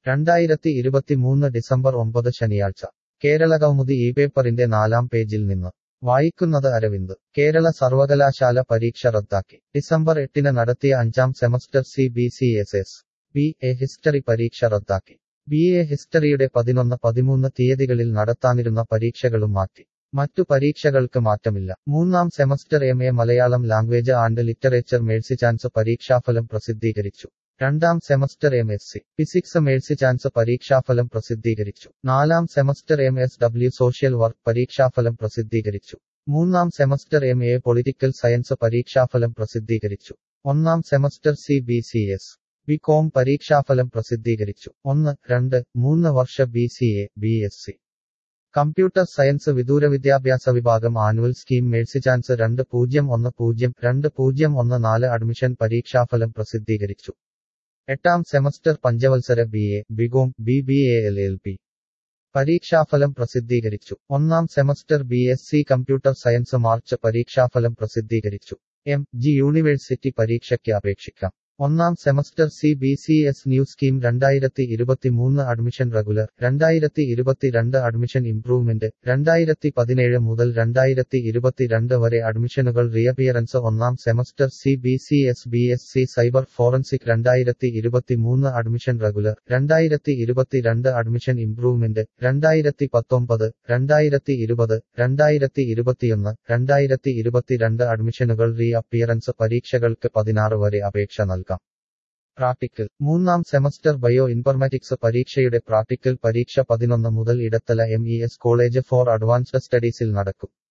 രണ്ടായിരത്തി ഇരുപത്തിമൂന്ന് ഡിസംബർ ഒമ്പത് ശനിയാഴ്ച കേരളകൗമുദി ഈ പേപ്പറിന്റെ നാലാം പേജിൽ നിന്ന് വായിക്കുന്നത് അരവിന്ദ് കേരള സർവകലാശാല പരീക്ഷ റദ്ദാക്കി ഡിസംബർ എട്ടിന് നടത്തിയ അഞ്ചാം semester C B C S S B A history പരീക്ഷ റദ്ദാക്കി ബി എ ഹിസ്റ്ററിയുടെ പതിനൊന്ന് പതിമൂന്ന് തീയതികളിൽ നടത്താനിരുന്ന പരീക്ഷകളും മാറ്റി മറ്റു പരീക്ഷകൾക്ക് മാറ്റമില്ല മൂന്നാം semester M A Malayalam language and literature mercy chance പരീക്ഷാഫലം പ്രസിദ്ധീകരിച്ചു രണ്ടാം semester M S C physics mercy chance പരീക്ഷാഫലം പ്രസിദ്ധീകരിച്ചു നാലാം semester M S W social work പരീക്ഷാഫലം പ്രസിദ്ധീകരിച്ചു മൂന്നാം semester M A political science പരീക്ഷാഫലം പ്രസിദ്ധീകരിച്ചു ഒന്നാം semester C B C S B com പരീക്ഷാഫലം പ്രസിദ്ധീകരിച്ചു ഒന്ന് രണ്ട് മൂന്ന് വർഷ B C A B S C computer science വിദൂര വിദ്യാഭ്യാസ വിഭാഗം ആനുവൽ സ്കീം മേഴ്സി ചാൻസ് രണ്ട് പൂജ്യം ഒന്ന് പൂജ്യം രണ്ട് പൂജ്യം ഒന്ന് നാല് അഡ്മിഷൻ പരീക്ഷാഫലം പ്രസിദ്ധീകരിച്ചു എട്ടാം സെമസ്റ്റർ പഞ്ചവത്സര B A B com B B A L L P പരീക്ഷാഫലം പ്രസിദ്ധീകരിച്ചു ഒന്നാം semester B S C computer science March പരീക്ഷാഫലം പ്രസിദ്ധീകരിച്ചു എം ജി യൂണിവേഴ്സിറ്റി പരീക്ഷയ്ക്ക് അപേക്ഷിക്കാം ഒന്നാം semester C B C S new scheme രണ്ടായിരത്തി ഇരുപത്തിമൂന്ന് അഡ്മിഷൻ റെഗുലർ രണ്ടായിരത്തി ഇരുപത്തിരണ്ട് അഡ്മിഷൻ ഇംപ്രൂവ്മെന്റ് രണ്ടായിരത്തി പതിനേഴ് മുതൽ രണ്ടായിരത്തി ഇരുപത്തിരണ്ട് വരെ അഡ്മിഷനുകൾ റിയപ്പിയറൻസ് ഒന്നാം semester C B C S B S C cyber forensic രണ്ടായിരത്തി ഇരുപത്തിമൂന്ന് അഡ്മിഷൻ റെഗുലർ രണ്ടായിരത്തി ഇരുപത്തിരണ്ട് അഡ്മിഷൻ ഇംപ്രൂവ്മെന്റ് രണ്ടായിരത്തി പത്തൊമ്പത് രണ്ടായിരത്തി ഇരുപത് രണ്ടായിരത്തി ഇരുപത്തിയൊന്ന് രണ്ടായിരത്തി ഇരുപത്തിരണ്ട് അഡ്മിഷനുകൾ റീ അപ്പിയറൻസ് പരീക്ഷകൾക്ക് പതിനാറ് വരെ അപേക്ഷ നൽകാം പ്രാക്ടിക്കൽ മൂന്നാം സെമസ്റ്റർ ബയോ ഇൻഫർമാറ്റിക്സ് പരീക്ഷയുടെ പ്രാക്ടിക്കൽ പരീക്ഷ പതിനൊന്ന് മുതൽ Edathala M E S college for advanced സ്റ്റഡീസിൽ നടക്കും